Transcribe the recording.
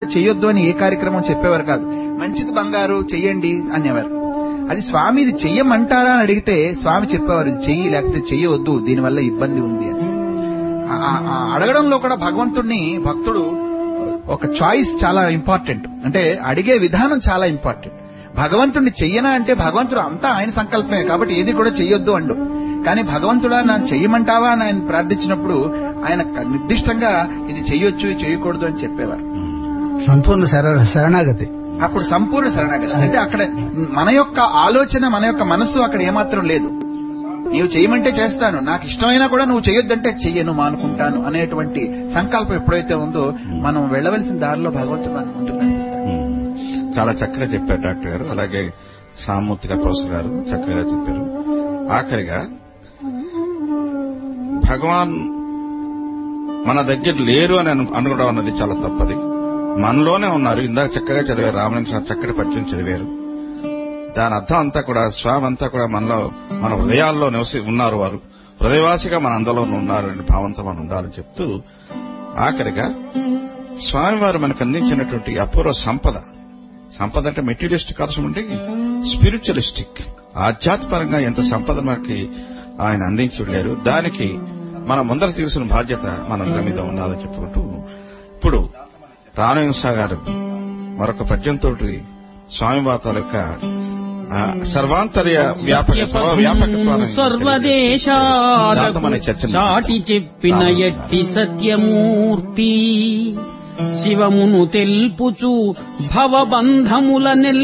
చెయ్యొద్దు అని ఏ కార్యక్రమం చెప్పేవారు కాదు మంచిది బంగారు చెయ్యండి అనేవారు అది స్వామి ఇది చెయ్యమంటారా అని అడిగితే స్వామి చెప్పేవారు ఇది చెయ్యి లేకపోతే చెయ్యవద్దు దీనివల్ల ఇబ్బంది ఉంది అని ఆ- ఆ- ఆ అడగడంలో కూడా భగవంతుణ్ణి భక్తుడు ఒక చాయిస్ చాలా ఇంపార్టెంట్ అంటే అడిగే విధానం చాలా ఇంపార్టెంట్ భగవంతుణ్ణి చెయ్యనా అంటే భగవంతుడు అంతా ఆయన సంకల్పమే కాబట్టి ఏది కూడా చెయ్యొద్దు అండు కానీ భగవంతుడా నన్ను చెయ్యమంటావా అని ఆయన ప్రార్థించినప్పుడు ఆయన క- నిర్దిష్టంగా ఇది చెయ్యొచ్చు ఇది చేయకూడదు అని చెప్పేవారు సంపూర్ణ శర- శరణాగతి అప్పుడు సంపూర్ణ శరణాగతి అంటే అక్కడ మన యొక్క ఆలోచన మన యొక్క మనస్సు అక్కడ ఏమాత్రం లేదు నీవు చేయమంటే చేస్తాను నాకు ఇష్టమైనా కూడా నువ్వు చేయొద్దంటే చెయ్యను మానుకుంటాను అనేటువంటి సంకల్పం ఎప్పుడైతే ఉందో మనం వెళ్ళవలసిన దారిలో భగవంతుడు మనకు ముందుకు నడిపిస్తాడు ఉమ్. చాలా చక్కగా చెప్పారు డాక్టర్ గారు అలాగే సామూర్తి గారు ప్రొఫెసర్ గారు చక్కగా చెప్పారు ఆఖరిగా భగవాన్ మన దగ్గర లేరు అని అను- అనుకోవడం అన్నది చాలా తప్పది మనలోనే ఉన్నారు ఇందాక చక్కగా చదివారు రామలింగ స్వామి చక్కటి పద్యం చదివారు దాని అర్థం అంతా కూడా స్వామి అంతా కూడా మనలో మన హృదయాల్లో నివసి ఉన్నారు వారు హృదయవాసిగా మన అందరిలో ఉన్నారు అనే భావంతో మనం ఉండాలని చెప్తూ ఆఖరిగా స్వామివారు మనకు అందించినటువంటి అపూర్వ సంపద సంపద అంటే మెటీరియలిస్టిక్ అవసరం ఉంటే స్పిరిచువలిస్టిక్ ఆధ్యాత్మికంగా ఎంత సంపద మనకి ఆయన అందించి వెళ్ళారు దానికి మనం ముందర తీర్చిన బాధ్యత మనందరి మీద ఉండాలని చెప్పుకుంటూ ఇప్పుడు రామహింస గారు మరొక పద్యంతో స్వామివారి తాలూక ఆ, సర్వాంతర్య వ్యాపక సర్వ వ్యాపకత్వాన్ని సర్వదేశాలకు దాంతో మన చర్చను చాటి చెప్పిన ఎట్టి సత్యమూర్తి శివమును తెల్పుచు భవబంధముల నెల్